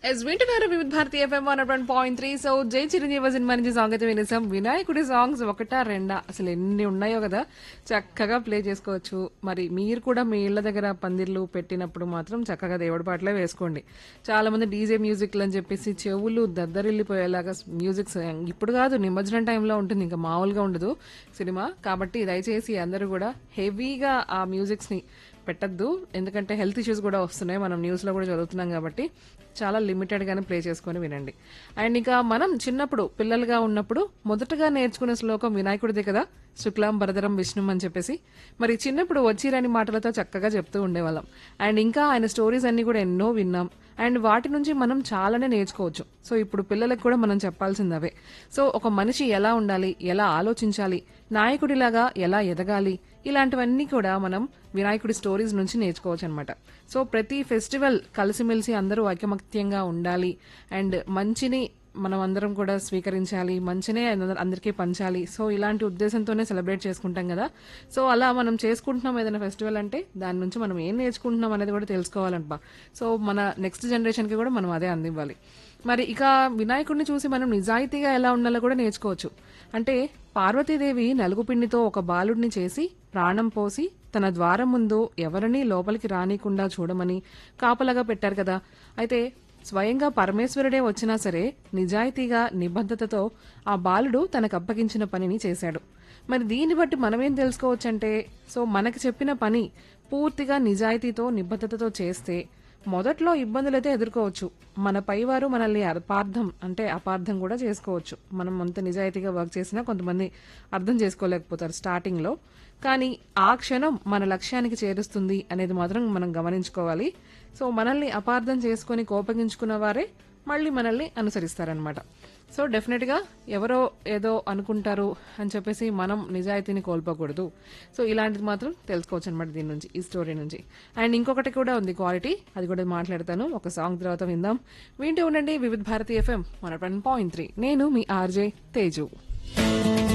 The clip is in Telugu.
ఎస్ వింటున్నారు Vividh Bharati FM one one point three so Jai Chiranjeevi cinema నుంచి సాంగ్ అయితే వినేసాం వినాయకుడి సాంగ్స్ ఒకటా రెండా అసలు ఎన్ని ఉన్నాయో కదా చక్కగా ప్లే చేసుకోవచ్చు మరి మీరు కూడా మీ ఇళ్ల దగ్గర పందిర్లు పెట్టినప్పుడు మాత్రం చక్కగా దేవుడి పాటలే వేసుకోండి చాలా మంది డీజే మ్యూజిక్లు అని చెప్పేసి చెవులు దద్దరిల్లిపోయేలాగా మ్యూజిక్ ఇప్పుడు కాదు నిమజ్జనం టైంలో ఉంటుంది ఇంకా మామూలుగా ఉండదు సినిమా కాబట్టి దయచేసి అందరూ కూడా హెవీగా ఆ మ్యూజిక్స్ ని పెట్టద్దు ఎందుకంటే హెల్త్ ఇష్యూస్ కూడా వస్తున్నాయి మనం న్యూస్ లో కూడా చదువుతున్నాం కాబట్టి చాలా లిమిటెడ్ గానే ప్లే చేసుకొని వినండి అండ్ ఇంకా మనం చిన్నప్పుడు పిల్లలుగా ఉన్నప్పుడు మొదటగా నేర్చుకునే శ్లోకం వినాయకుడిదే కదా శుక్లాం భరదరం విష్ణుం అని చెప్పేసి మరి చిన్నప్పుడు వచ్చిరాని మాటలతో చక్కగా చెప్తూ ఉండేవాళ్ళం అండ్ ఇంకా ఆయన స్టోరీస్ అన్ని కూడా ఎన్నో విన్నాం అండ్ వాటి నుంచి మనం చాలానే నేర్చుకోవచ్చు సో ఇప్పుడు పిల్లలకు కూడా మనం చెప్పాల్సింది అవే సో ఒక మనిషి ఎలా ఉండాలి ఎలా ఆలోచించాలి నాయకుడిలాగా ఎలా ఎదగాలి ఇలాంటివన్నీ కూడా మనం వినాయకుడి స్టోరీస్ నుంచి నేర్చుకోవచ్చు అనమాట సో ప్రతి ఫెస్టివల్ కలిసిమెలిసి అందరూ ఐకమత్యంగా ఉండాలి అండ్ మంచిని మనం అందరం కూడా స్వీకరించాలి మంచినే అంద- అందరికీ పంచాలి సో ఇలాంటి ఉద్దేశంతోనే సెలబ్రేట్ చేసుకుంటాం కదా సో అలా మనం చేసుకుంటున్నాం ఏదైనా ఫెస్టివల్ అంటే దాని నుంచి మనం ఏం నేర్చుకుంటున్నాం అనేది కూడా తెలుసుకోవాలంట సో మన నెక్స్ట్ జనరేషన్ కి కూడా మనం అదే అందివ్వాలి మరి ఇక వినాయకుడిని చూసి మనం నిజాయితీగా ఎలా ఉండాలో కూడా నేర్చుకోవచ్చు అంటే పార్వతీదేవి నలుగుపిండితో ఒక బాలుడిని చేసి ప్రాణం పోసి తన ద్వారం ముందు ఎవరినీ లోపలికి రానికుండా చూడమని కాపలాగా పెట్టారు కదా అయితే స్వయంగా పరమేశ్వరుడే వచ్చినా సరే నిజాయితీగా నిబద్ధతతో ఆ బాలుడు తనకు అప్పగించిన పనిని చేశాడు మరి దీన్ని బట్టి మనమేం తెలుసుకోవచ్చంటే సో మనకి చెప్పిన పని పూర్తిగా నిజాయితీతో నిబద్ధతతో చేస్తే మొదట్లో ఇబ్బందులు అయితే ఎదుర్కోవచ్చు మన పైవారు మనల్ని అపార్థం అంటే అపార్థం కూడా చేసుకోవచ్చు మనం అంత నిజాయితీగా వర్క్ చేసినా కొంతమంది అర్థం చేసుకోలేకపోతారు స్టార్టింగ్ లో కానీ ఆ క్షణం మన లక్ష్యానికి చేరుస్తుంది అనేది మాత్రం మనం గమనించుకోవాలి సో మనల్ని అపార్థం చేసుకొని కోపగించుకున్న వారే మళ్ళీ మనల్ని అనుసరిస్తారనమాట సో డెఫినెట్ గా ఎవరో ఏదో అనుకుంటారు అని చెప్పేసి మనం నిజాయితీని కోల్పోకూడదు సో ఇలాంటిది మాత్రం తెలుసుకోవచ్చు అనమాట దీని నుంచి ఈ స్టోరీ నుంచి అండ్ ఇంకొకటి కూడా ఉంది క్వాలిటీ అది కూడా మాట్లాడతాను ఒక సాంగ్ తర్వాత విందాం వింటూ ఉండండి వివిధ భారతి ఎఫ్ఎం మన పాయింట్ త్రీ నేను మీ ఆర్జే తేజు